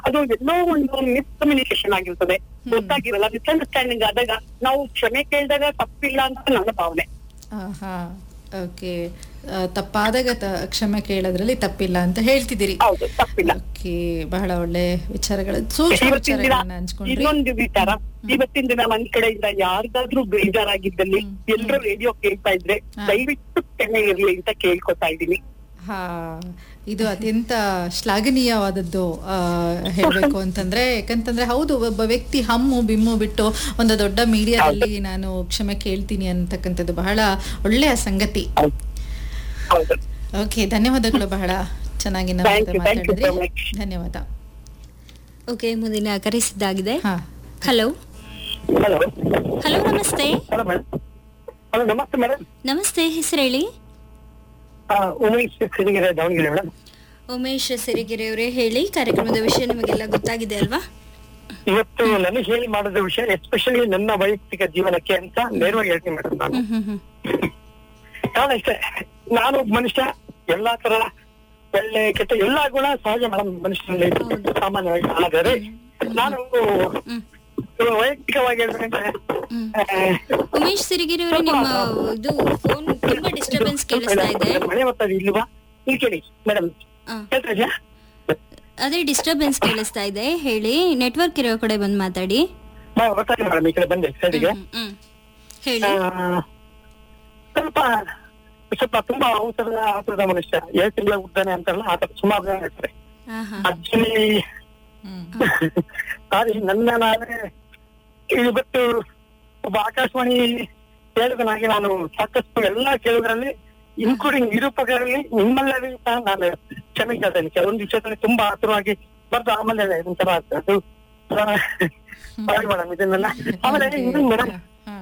ಅದು ಎಲ್ಲೋ ಒಂದು ಮಿಸ್ಕಮ್ಯುನಿಕೇಶನ್ ಆಗಿರ್ತದೆ ಗೊತ್ತಾಗಿರಲ್ಲ ಮಿಸ್ಅಂಡರ್ಸ್ಟ್ಯಾಂಡಿಂಗ್ ಆದಾಗ ನಾವು ಕ್ಷಮೆ ಕೇಳಿದಾಗ ತಪ್ಪಿಲ್ಲ ಅಂತ ನನ್ನ ಭಾವನೆ ಹಾ ಓಕೆ ತಪ್ಪಾದಾಗ ತ- ಕ್ಷಮೆ ಕೇಳೋದ್ರಲ್ಲಿ ತಪ್ಪಿಲ್ಲ ಅಂತ ಹೇಳ್ತಿದ್ದೀರಿ ಹೌದು ತಪ್ಪಿಲ್ಲ ಓಕೆ ಬಹಳ ಒಳ್ಳೆ ವಿಚಾರಗಳು ಸೂಕ್ಷ್ಮ ಇವತ್ತಿನ ದಿನ ವಿಚಾರಗಳನ್ನ ಹಂಚ್ಕೊಂಡ್ರಿ ಇನ್ನೊಂದು ವಿಚಾರ ಇವತ್ತಿನ ದಿನ ಒಂದ್ ಕಡೆಯಿಂದ ಯಾರಿಗಾದ್ರೂ ಬೇಜಾರಾಗಿದ್ದಲ್ಲಿ ಎಲ್ಲರೂ ರೇಡಿಯೋ ಕೇಳ್ತಾ ಇದ್ರೆ ಹಾ. ದಯವಿಟ್ಟು ಕ್ಷಮೆ ಇರ್ಲಿ ಅಂತ ಕೇಳ್ಕೊತಾ ಇದ್ದೀನಿ ಹಾ ಇದು ಅತ್ಯಂತ ಶ್ಲಾಘನೀಯವಾದದ್ದು ಆ, ಹೇಳ್ಬೇಕು ಅಂತಂದ್ರೆ ಯಾಕಂತಂದ್ರೆ ಹೌದು ಒಬ್ಬ ವ್ಯಕ್ತಿ ಹಮ್ಮು ಬಿಮ್ಮು ಬಿಟ್ಟು ಒಂದು ದೊಡ್ಡ ಮೀಡಿಯಾದಲ್ಲಿ ನಾನು ಕ್ಷಮೆ ಕೇಳ್ತೀನಿ ಅಂತಕ್ಕಂಥದ್ದು ಬಹಳ ಒಳ್ಳೆಯ ಸಂಗತಿ ಹೌದು. ಹೌದು ಓಕೆ ಧನ್ಯವಾದಗಳು ಬಹಳ ಚೆನ್ನಾಗಿ ನಮ್ಮ Thank ಜೊತೆ you, thank you so ಮಾತಾಡಿದ್ರಿ much. ಧನ್ಯವಾದ ಓಕೆ ಮುಂದಿನ ಕರೆಸಿದ್ದಾಗಿದೆ ಹಾ ಹಲೋ ಹಲೋ ಹಲೋ ನಮಸ್ತೆ ಹಲೋ ಮೇಡಮ್ ಹಲೋ ನಮಸ್ತೆ ಮೇಡಮ್ ನಮಸ್ತೆ ಹೆಸರು ಹೇಳಿ ಉಮೇಶ್ ಸಿರಿಗೆರೆ ದಾವಣಗೆರೆ ಮೇಡಮ್ ಉಮೇಶ್ ಸಿರಿಗೆರೆ ಅವರೇ ಹೇಳಿ ಕಾರ್ಯಕ್ರಮದ ವಿಷಯ ನಿಮಗೆಲ್ಲ ಗೊತ್ತಾಗಿದೆ ಅಲ್ವಾ ಇವತ್ತು ನನಗೆ ಹೇಳಿ ಮಾಡಿದ ವಿಷಯ ಎಸ್ಪೆಷಲಿ ನನ್ನ ವೈಯಕ್ತಿಕ ಜೀವನಕ್ಕೆ ಅಂತ ನೇರವಾಗಿ ಹೇಳ್ತೀನಿ ಮೇಡಮ್ ನಾನು ಹ್ಮ್ ಹ್ಮ್ ಹ್ಮ್ ಕಾರಣ ಇಷ್ಟೇ ನಾನು ಒಬ್ಬ ಮನುಷ್ಯ ಎಲ್ಲಾ ತರ ಒಳ್ಳೆ ಕೆಟ್ಟ ಎಲ್ಲಾ ಗುಣ ಸಹಜ ಮೇಡಮ್ ಮನುಷ್ಯನಲ್ಲಿ ಹೌದು. ಸಾಮಾನ್ಯವಾಗಿ ಆದರೆ ನಾನು ಹ್ಮ್. ವೈಯಕ್ತಿಕವಾಗಿ ಹೇಳ್ಬೇಕಂದ್ರೆ ಹ್ಮ್. ಆ, ಉಮೇಶ್ ಸಿರಿಗೆರೆ ಅವರೇ ನಿಮ್ಮ ಇದು ಫೋನ್ ತುಂಬಾ ಡಿಸ್ಟರ್ಬೆನ್ಸ್ ಕೇಳಿಸ್ತಾ ಇದೆ ಮಳೆ ಬರ್ತಾ ಇದೆ ಇಲ್ವಾ ಇಲ್ಲಿ ಕೇಳಿ ಮೇಡಮ್ ಆ, ಕೇಳ್ತಾ ಇದೆಯಾ ಅದೇ ಡಿಸ್ಟರ್ಬೆನ್ಸ್ ಕೇಳಿಸ್ತಾ ಇದೆ ಹೇಳಿ ನೆಟ್ವರ್ಕ್ ಇರೋ ಕಡೆ ಬಂದು ಮಾತಾಡಿ ಬರ್ತಾ ಇದೆ ಮೇಡಮ್ ಈ ಕಡೆ ಬಂದೆ ಸೈಡಿಗೆ ಹ್ಮ್, ಹ್ಮ್. ಹೇಳಿ ಸ್ವಲ್ಪ ಸ್ವಲ್ಪ ತುಂಬಾ ಔಷಧ ಔಷಧ ಮನುಷ್ಯ ಏಳು ತಿಂಗಳ ಉದ್ದಾನೆ ಅಂತಾರಲ್ಲ ಆತರ ಸುಮಾರು ಜನ ಹೇಳ್ತಾರೆ ಹಾ ಹಾ ಆಕ್ಚುಲಿ ಹ್ಮ್ ಆದ್ರೆ ನನ್ನ ನಾನೇ ಇವತ್ತು ಒಬ್ಬ ಆಕಾಶವಾಣಿ ಕೇಳುಗನಾಗಿ ನಾನು ಸಾಕಷ್ಟು ಎಲ್ಲಾ ಕೇಳುಗರಲ್ಲಿ ಇನ್ಕ್ಲೂಡಿಂಗ್ ನಿರೂಪಕರಲ್ಲಿ ನಿಮ್ಮಲ್ಲೂ ಸಹ ನಾನು ಕ್ಷಮೆ ಕೇಳ್ತೇನೆ ಕೆಲವೊಂದು ವಿಷಯದಲ್ಲಿ ತುಂಬಾ ಆತುರವಾಗಿ ಬರ್ದು ಆಮೇಲೆ ಒಂಥರ ಆಗ್ತದೆ. ಅದು ಸಾರಿ ಮೇಡಮ್ ಇದನ್ನೆಲ್ಲ ಆಮೇಲೆ ಇನ್ನೊಂದು ಮೇಡಮ್ ಹಾ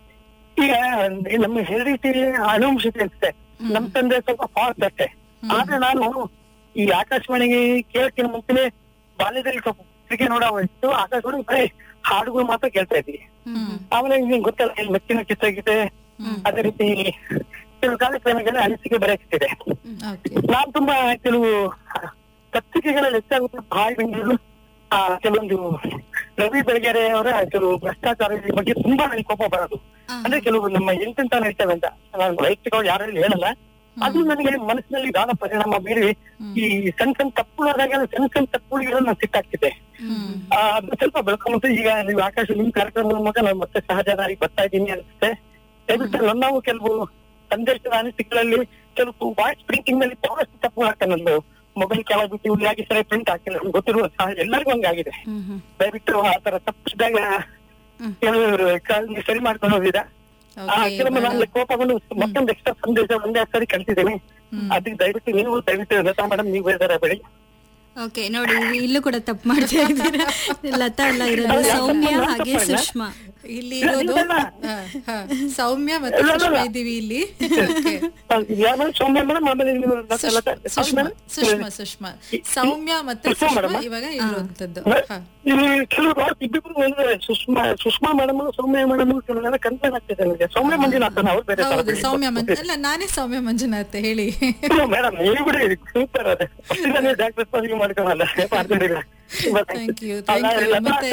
ಈಗ ನಮ್ಮ ಹೆರಿಟಿ ಅನುವಂಶತೆ ಅನ್ಸುತ್ತೆ ನಮ್ ತಂದೆ ಸ್ವಲ್ಪ ಫಾಸ್ಟ್ ಅಷ್ಟೇ ಆದ್ರೆ ನಾನು ಈ ಆಕಾಶವಾಣಿಗೆ ಕೇಳಕ್ಕಿಂತ ಮುಂಚೆನೆ ಬಾಲ್ಯದಲ್ಲಿ ಸ್ವಲ್ಪ ಕ್ರಿಕೆಟ್ ನೋಡೋಷ್ಟು ಆಕಾಶವಾಣಿ ಬರೀ ಹಾಡುಗಳು ಮಾತ್ರ ಕೇಳ್ತಾ ಇದ್ವಿ ಹ್ಮ್ ಆಮೇಲೆ ನಿಮ್ಗೆ ಗೊತ್ತಲ್ಲ ಈ ಮೆಚ್ಚಿನ ಚಿತ್ರಗೀತೆ ಅದೇ ರೀತಿ ಕೆಲವು ಕಾರ್ಯಕ್ರಮಗಳ ಅನಿಸಿಕೆ ಬರೆಯುತ್ತಿದೆ ಓಕೆ ನಾನ್ ತುಂಬಾ ಕೆಲವು ಪತ್ರಿಕೆಗಳಲ್ಲಿ ಹೆಚ್ಚಾಗುತ್ತೆ ಬಾಯಿ ಬೆಂಗಳೂರು ಆ ಕೆಲವೊಂದು ರವಿ ಬೆಳಗೆರೆ ಅವರ ಕೆಲವು ಭ್ರಷ್ಟಾಚಾರದ ಬಗ್ಗೆ ತುಂಬಾ ನನಗೆ ಕೋಪ ಬರೋದು ಅಂದ್ರೆ ಕೆಲವು ನಮ್ಮ ಎಂತೆಂತ ನಡೀತವೆ ಅಂತ ನಾನು ವೈಯಕ್ತಿಕವಾಗಿ ಯಾರಲ್ಲಿ ಹೇಳಲ್ಲ ಅದು ನನಗೆ ಮನಸ್ಸಿನಲ್ಲಿ ಗಾಢ ಪರಿಣಾಮ ಬೀರಿ ಈ ಸಣ್ಣ ಸಣ್ಣ ತಪ್ಪುಗಳಾದಾಗ ಸಣ್ಣ ಸಣ್ಣ ತಪ್ಪುಗಳಿಗೆ ನಾನು ಸಿಟ್ಟಾಗ್ತಿದ್ದೆ ಹ್ಮ್ ಆ, ಅದು ಸ್ವಲ್ಪ ಬೆಳ್ಕೊಂಬಂತು ಈಗ ನೀವು ಆಕಾಶ ನಿಮ್ ಕಾರ್ಯಕ್ರಮದ ಮೂಲಕ ನಾನು ಮತ್ತೆ ಸಹಜನಾಗಿ ಬರ್ತಾ ಇದ್ದೀನಿ ಅನ್ಸುತ್ತೆ ದಯವಿಟ್ಟು ನನ್ನವು ಕೆಲವು ಸಂದೇಶದ ಅನಿಸಿಕೆಗಳಲ್ಲಿ ಕೆಲವು ವಾಯ್ಸ್ ಪ್ರಿಂಟಿಂಗ್ ನಲ್ಲಿ ಬಹಳಷ್ಟು ತಪ್ಪು ಹಾಕ್ತಾನೆ ನಂದು ಮೊಬೈಲ್ ಕೆಳಗೆ ಬಿಟ್ಟು ಉಳಿಯಾಗಿ ಸರಿ ಪ್ರಿಂಟ್ ಹಾಕಿಲ್ಲ ನಮ್ಗೆ ಗೊತ್ತಿರುವ ಸಹಜ ಎಲ್ಲರಿಗೂ ಹಂಗಾಗಿದೆ ಹ್ಮ್ ಹ್ಮ್ ದಯವಿಟ್ಟು ಆ ತರ ತಪ್ಪಿಸಿದಾಗ ಹ್ಮ್. ಕೆಲವರು ಕಾಲ್ಗೆ ಸರಿ ಮಾಡ್ಕೊಂಡು ಹೋಗಿದ ಆ ಓಕೆ ಕೆಲವೊಮ್ಮೆ ನಾನು ಕೋಪಗೊಂಡು ಮತ್ತೊಂದು ಎಕ್ಸ್ಟ್ರಾ ಸಂದೇಶ ಒಂದೇ ಸರಿ ಕಳ್ಸಿದ್ದೀನಿ ಹ್ಮ್. ಅದಕ್ಕೆ ದಯವಿಟ್ಟು ನೀವು ದಯವಿಟ್ಟು ಲತಾ ಮೇಡಮ್ ನೀವು ಬೇಜಾರ ಬೇಡಿ ಓಕೆ ನೋಡಿ ಇಲ್ಲೂ ಕೂಡ ತಪ್ಪು ಮಾಡ್ತಾ ಇದ್ದೀರಾ ಲತಾ ಅಲ್ಲ ಇರೋದು ಸೌಮ್ಯ ಹಾಗೆ ಸುಷ್ಮಾ ಇಲ್ಲಿ ಇರೋದು ಹಾ, ಹಾ. ಸೌಮ್ಯ ಮತ್ತೆ ಇಲ್ಲ, ಇಲ್ಲ, ಸುಷ್ಮಾ ಇಲ್ಲ. ಇದ್ದೀವಿ ಇಲ್ಲಿ Okay. ಯಾರು ಸೌಮ್ಯ ಮೇಡಮ್ ಆಮೇಲೆ ನೀವು ಲತಾ- ಸುಷ್ಮಾ ಲತಾ- ಸುಷ್ಮಾ madam? ಸುಷ್ಮಾ ಸುಷ್ಮಾ ಸೌಮ್ಯ ಮತ್ತೆ ಸುಷ್ಮಾ ಸುಷ್ಮಾ madam? ಇವಾಗ ಇರುವಂತದ್ದು ಹಾ. ಇಲ್ಲಿ ಕೆಲವರು ಇಬ್ಬಿಬ್ರು ಅಂದ್ರೆ ಸುಷ್ಮಾ ಸುಷ್ಮಾ ಮೇಡಮ್ ಸೌಮ್ಯ ಮೇಡಮ್ ಕೆಲವೆಲ್ಲ ಕನ್ಫ್ಯೂಸ್ ಆಗ್ತಿದೆ ನನಗೆ ಸೌಮ್ಯ ಮಂಜುನಾಥ್ ಅವ್ರು ಬೇರೆ ಹೌದು ಸೌಮ್ಯ ಮಂಜು ಅಲ್ಲ ನಾನೇ ಸೌಮ್ಯ ಮಂಜುನಾಥ್ ಹೇಳಿ ಮೇಡಮ್ ನೀವು ಬಿಡಿ ಸೂಪರ್ ಅದೇ ಫಸ್ಟ್ ಡಾಕ್ಟರ್ ಸ್ಪರ್ಧೆ ಮಾಡ್ಕೊಳಲ್ಲ ಮಾಡ್ಕೊಂಡಿಲ್ಲ Thank you, thank you. ಮತ್ತೆ,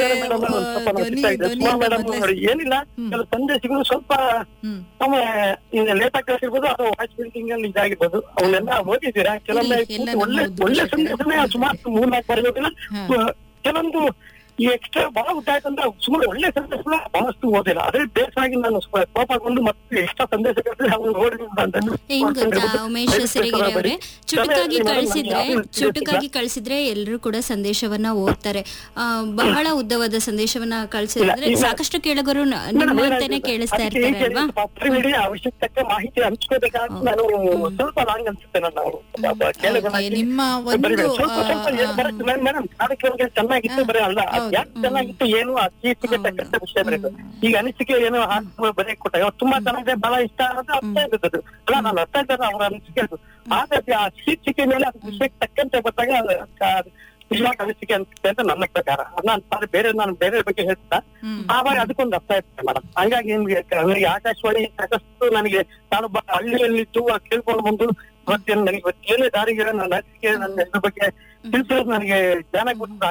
ಆ, ಧ್ವನಿ- ಧ್ವನಿ ಅಂತ ಮೊದ್ಲೇ- ನೋಡಿ ಏನಿಲ್ಲ ಕೆಲವು ಸಂದೇಶಗಳು ಸ್ವಲ್ಪ ಹ್ಮ್ ಒಮ್ಮೆ ಲೇಟ್ ಆಗ್ತಿರ್ಬೋದು ಅಥವಾ ವಾಯ್ಸ್ ಪ್ರಿಂಟಿಂಗ್ ಅಲ್ಲಿ ಇದಾಗಿರ್ಬೋದು ಅವನ್ನೆಲ್ಲ ಓದಿದ್ದೀರಾ ಕೆಲವೊಮ್ಮೆ ಇಲ್ಲ, ಎಲ್ಲ ಕೂತು ಒಳ್ಳೆ ನಮ್ಮ ಒಳ್ಳೆ ಉದ್ದೇಶಕ್ಕೆ. ಸಂದೇಶನೇ ಸುಮಾರು ಮೂರ್ನಾಲ್ಕು ಬರೆಯೋದಿಲ್ಲ ಹಾ. ಕೆಲವೊಂದು ಈ ಎಕ್ಸ್ಟ್ರಾ ಬಹಳ ಉದ್ದಾಯ್ತು ಅಂತ ಸುಮಾರು ಒಳ್ಳೆ ಸಂದೇಶಗಳು ಬಹಳಷ್ಟು ಓದಿಲ್ಲ ಅದೇ ಬೇಸರಾಗಿ ನಾನು ಸ್ವಲ್ಪ ಕೋಪಗೊಂಡು ಮತ್ತೆ ಎಕ್ಸ್ಟ್ರಾ ಸಂದೇಶ ಕಳಿಸಿ ಅವ್ನು ಓಡಿ ಅಂತ ಅಂದು ಹೆಂಗ್ ಗೊತ್ತಾ ಮಾಡ್ಕೊಂಡಿರ್ಬೋದು. ಉಮೇಶ್ ದಯವಿಟ್ಟು ಸಿರಿಗೆರೆ ಅವರೇ ಬೇಡಿ. ಚುಟುಕಾಗಿ madam, ಕಳಿಸಿದ್ರೆ ನಾನು ಯಾವ್ದು ಚುಟುಕಾಗಿ ಕಳಿಸಿದ್ರೆ ಎಲ್ಲರೂ ಕೂಡ ಸಂದೇಶವನ್ನ ಓದ್ತಾರೆ ಆ, ಬಹಳ ಉದ್ದವಾದ ಸಂದೇಶವನ್ನ ಕಳಿಸಿದ್ರೆ ಇಲ್ಲ. ಸಾಕಷ್ಟು ಕೇಳುಗರು ನ- ನಿಮ್ಮಂತೆನೆ ಕೇಳಿಸ್ತಾ ಅದಕ್ಕೆ ಇರ್ತಾರೆ ಹೀಗೆ ಅಲ್ವಾ ಪತ್ರ ನೀಡಿ ಅವಶ್ಯಕ ತಕ್ಕ ಮಾಹಿತಿ ಹಂಚ್ಕೋಬೇಕಾದ್ರೆ ನಾನು ಸ್ವಲ್ಪ ಲಾಂಗ್ ಅನ್ಸುತ್ತೆ ನನ್ನ Okay, ನಿಮ್ಮ ಒಂದು, ಸ್ವಲ್ಪ ಸ್ವಲ್ಪ ಆ, ಏನು ಬರುತ್ತೆ ಮೇಡಮ್ ಮೇಡಮ್ ಕಾರ್ಯಕ್ರಮಕ್ಕೆ ಚೆನ್ನಾಗಿತ್ತು ಬರೀ ಅಲ್ಲ ಅದ್ ಹೌದು. ಯಾಕೆ ಚೆನ್ನಾಗಿತ್ತು ಏನು ಅನಿಸಿಕೆ ತಕ್ಕಂತ ವಿಷಯ ಬರೀತು ಈಗ ಅನಿಸಿಕೆ ಏನೋ ಹಾಕಿ ಬರೀ ಕೊಟ್ಟಾಗ ಅವ್ರು ತುಂಬಾ ಚೆನ್ನಾಗಿದೆ ಬಹಳ ಇಷ್ಟ ಅನ್ನೋದು ಅರ್ಥ ಇರ್ತದೆ ಅದು. ಅಲ್ಲ ನಾನು ಅರ್ಥ ಇದ್ದಾರೆ ಅವ್ರ ಅನಿಸಿಕೆ ಅದು ಆದ್ರೆ ಆ ಶೀರ್ಷಿಕೆ ಮೇಲೆ ಅದು ವಿಷಯಕ್ಕೆ ತಕ್ಕಂತೆ ಬಂದಾಗ ಅದು ಕ- ನಿಜವಾದ ಅನಿಸಿಕೆ ಅನ್ಸುತ್ತೆ ಅಂತ ನನ್ನ ಪ್ರಕಾರ ನಾನು ಅದು ಬೇರೆ ನಾನು ಬೇರೆ ಬಗ್ಗೆ ಹೇಳ್ತಾ ಹ್ಮ್. ಆವಾಗ ಅದಕ್ಕೊಂದು ಅರ್ಥ ಇರ್ತದೆ ಮೇಡಮ್ ಹಂಗಾಗಿ ನಿಮ್ಗೆ ನನಗೆ ಆಕಾಶವಾಣಿ ಸಾಕಷ್ಟು ನನಗೆ ನಾನೊಬ್ಬ ಹಳ್ಳಿಯಲ್ಲಿದ್ದು ಆ ಕೇಳ್ಕೊಂಡು ಬಂದು ಇವತ್ತೇನು ನನಗೆ ಇವತ್ತು ಏನೇ ದಾರಿಗೆ ನನ್ನ ಅನಿಸಿಕೆ ನನ್ನ ಇದ್ರ ಬಗ್ಗೆ ತಿಳಿಸೋದು ನನಗೆ ಜ್ಞಾನ ಕೊಟ್ಟು